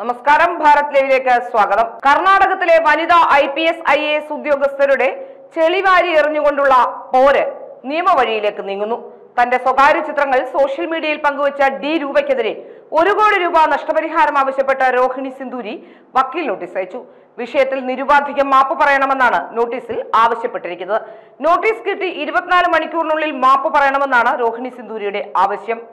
നമസ്കാരം ഭാരത് ലൈവിലേക്ക് സ്വാഗതം കർണാടകത്തിലെ വനിതാ I P S I A S ഉദ്യോഗസ്ഥരുടെ ചെളിവാരി എറിഞ്ഞുകൊണ്ടുള്ള പോര് നിയമവഴിയിലേക്ക് നീങ്ങുന്നു തന്റെ സ്വകാര്യ ചിത്രങ്ങൾ സോഷ്യൽ മീഡിയയിൽ പങ്കുവച്ച ഡി രൂപയ്ക്കെതിരെ ഒരു കോടി രൂപ നഷ്ടപരിഹാരം ആവശ്യപ്പെട്ട രോഹിണി സിന്ദൂരി വക്കീൽ നോട്ടീസ് അയച്ചു വിഷയത്തിൽ നിരുപാധികം മാപ്പ് പറയണമെന്നാണ് നോട്ടീസിൽ ആവശ്യപ്പെട്ടിരിക്കുന്നത് നോട്ടീസ് കിട്ടി ഇരുപത്തിനാല് മണിക്കൂറിനുള്ളിൽ മാപ്പ് പറയണമെന്നാണ് രോഹിണി സിന്ദൂരിയുടെ ആവശ്യം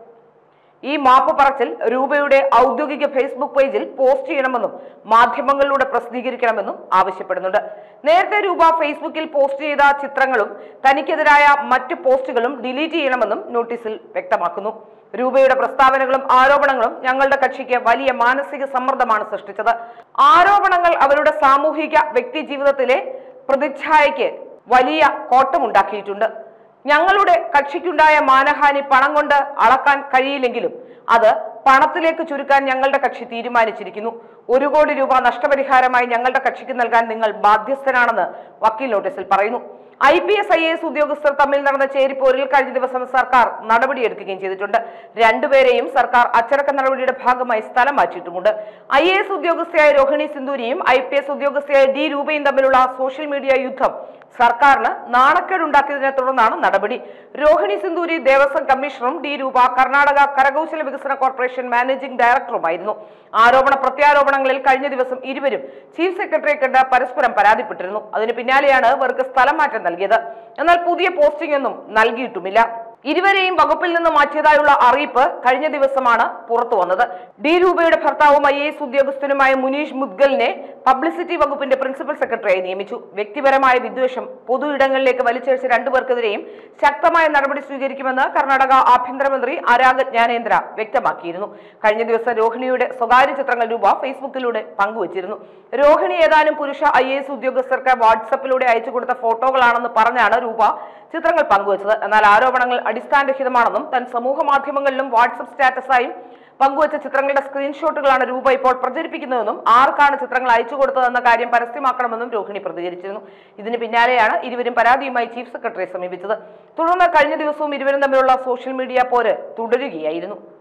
ഈ മാപ്പ് പറച്ചിൽ രൂപയുടെ ഔദ്യോഗിക ഫേസ്ബുക്ക് പേജിൽ പോസ്റ്റ് ചെയ്യണമെന്നും മാധ്യമങ്ങളിലൂടെ പ്രസിദ്ധീകരിക്കണമെന്നും ആവശ്യപ്പെടുന്നുണ്ട് നേരത്തെ രൂപ ഫേസ്ബുക്കിൽ പോസ്റ്റ് ചെയ്ത ചിത്രങ്ങളും തനിക്കെതിരായ മറ്റ് പോസ്റ്റുകളും ഡിലീറ്റ് ചെയ്യണമെന്നും നോട്ടീസിൽ വ്യക്തമാക്കുന്നു രൂപയുടെ പ്രസ്താവനകളും ആരോപണങ്ങളും ഞങ്ങളുടെ കക്ഷിക്ക് വലിയ മാനസിക സമ്മർദ്ദമാണ് സൃഷ്ടിച്ചത് ആരോപണങ്ങൾ അവരുടെ സാമൂഹിക വ്യക്തി ജീവിതത്തിലെ പ്രതിച്ഛായയ്ക്ക് വലിയ കോട്ടമുണ്ടാക്കിയിട്ടുണ്ട് ഞങ്ങളുടെ കക്ഷിക്കുണ്ടായ മാനഹാനി പണം കൊണ്ട് അളക്കാൻ കഴിയില്ലെങ്കിലും അത് പണത്തിലേക്ക് ചുരുക്കാൻ ഞങ്ങളുടെ കക്ഷി തീരുമാനിച്ചിരിക്കുന്നു ഒരു കോടി രൂപ നഷ്ടപരിഹാരമായി ഞങ്ങളുടെ കക്ഷിക്ക് നൽകാൻ നിങ്ങൾ ബാധ്യസ്ഥനാണെന്ന് വക്കീൽ നോട്ടീസിൽ പറയുന്നു I P S I S ഉദ്യോഗസ്ഥർ തമ്മിൽ നടന്ന ചേരിപ്പോരിൽ കഴിഞ്ഞ ദിവസം സർക്കാർ നടപടിയെടുക്കുകയും ചെയ്തിട്ടുണ്ട് രണ്ടുപേരെയും സർക്കാർ അച്ചടക്ക നടപടിയുടെ ഭാഗമായി സ്ഥലം മാറ്റിയിട്ടുമുണ്ട് ഐ എ എസ് ഉദ്യോഗസ്ഥയായ രോഹിണി സിന്ദൂരിയും ഐ പി എസ് ഉദ്യോഗസ്ഥയായ ഡി രൂപയും തമ്മിലുള്ള സോഷ്യൽ മീഡിയ യുദ്ധം സർക്കാരിന് നാണക്കേടുണ്ടാക്കിയതിനെ തുടർന്നാണ് നടപടി രോഹിണി സിന്ദൂരി ദേവസ്വം കമ്മീഷണറും ഡി രൂപ കർണാടക കരകൗശല വികസന കോർപ്പറേഷൻ മാനേജിംഗ് ഡയറക്ടറുമായിരുന്നു ആരോപണ പ്രത്യാരോപണങ്ങളിൽ കഴിഞ്ഞ ദിവസം ഇരുവരും ചീഫ് സെക്രട്ടറിയെ കണ്ട് പരസ്പരം പരാതിപ്പെട്ടിരുന്നു അതിന് പിന്നാലെയാണ് ഇവർക്ക് സ്ഥലം മാറ്റം നൽകിയത് എന്നാൽ പുതിയ പോസ്റ്റിംഗ് ഒന്നും നൽകിയിട്ടുമില്ല ഇരുവരെയും വകുപ്പിൽ നിന്ന് മാറ്റിയതായുള്ള അറിയിപ്പ് കഴിഞ്ഞ ദിവസമാണ് പുറത്തു വന്നത് ഡി രൂപയുടെ ഭർത്താവും ഐ എസ് ഉദ്യോഗസ്ഥനുമായ മുനീഷ് മുദ്ഗലിനെ പബ്ലിസിറ്റി വകുപ്പിന്റെ പ്രിൻസിപ്പൽ സെക്രട്ടറിയായി നിയമിച്ചു വ്യക്തിപരമായ വിദ്വേഷം പൊതു ഇടങ്ങളിലേക്ക് വലിച്ചഴിച്ച രണ്ടുപേർക്കെതിരെയും ശക്തമായ നടപടി സ്വീകരിക്കുമെന്ന് കർണാടക ആഭ്യന്തരമന്ത്രി ആരാഗ് ജ്ഞാനേന്ദ്ര വ്യക്തമാക്കിയിരുന്നു കഴിഞ്ഞ ദിവസം രോഹിണിയുടെ സ്വകാര്യ ചിത്രങ്ങൾ രൂപ ഫേസ്ബുക്കിലൂടെ പങ്കുവച്ചിരുന്നു രോഹിണി ഏതാനും പുരുഷ ഐ എസ് ഉദ്യോഗസ്ഥർക്ക് വാട്സപ്പിലൂടെ അയച്ചു കൊടുത്ത ഫോട്ടോകളാണെന്ന് പറഞ്ഞാണ് രൂപ ചിത്രങ്ങൾ പങ്കുവച്ചത് എന്നാൽ ആരോപണങ്ങൾ അടിസ്ഥാനരഹിതമാണെന്നും താൻ സമൂഹ മാധ്യമങ്ങളിലും വാട്സപ്പ് സ്റ്റാറ്റസായും പങ്കുവച്ച ചിത്രങ്ങളുടെ സ്ക്രീൻഷോട്ടുകളാണ് രൂപ ഇപ്പോൾ പ്രചരിപ്പിക്കുന്നതെന്നും ആർക്കാണ് ചിത്രങ്ങൾ അയച്ചു കൊടുത്തതെന്ന കാര്യം പരസ്യമാക്കണമെന്നും രോഹിണി പ്രതികരിച്ചിരുന്നു ഇതിന് പിന്നാലെയാണ് ഇരുവരും പരാതിയുമായി ചീഫ് സെക്രട്ടറിയെ സമീപിച്ചത് തുടർന്ന് കഴിഞ്ഞ ദിവസവും ഇരുവരും തമ്മിലുള്ള സോഷ്യൽ മീഡിയ പോര് തുടരുകയായിരുന്നു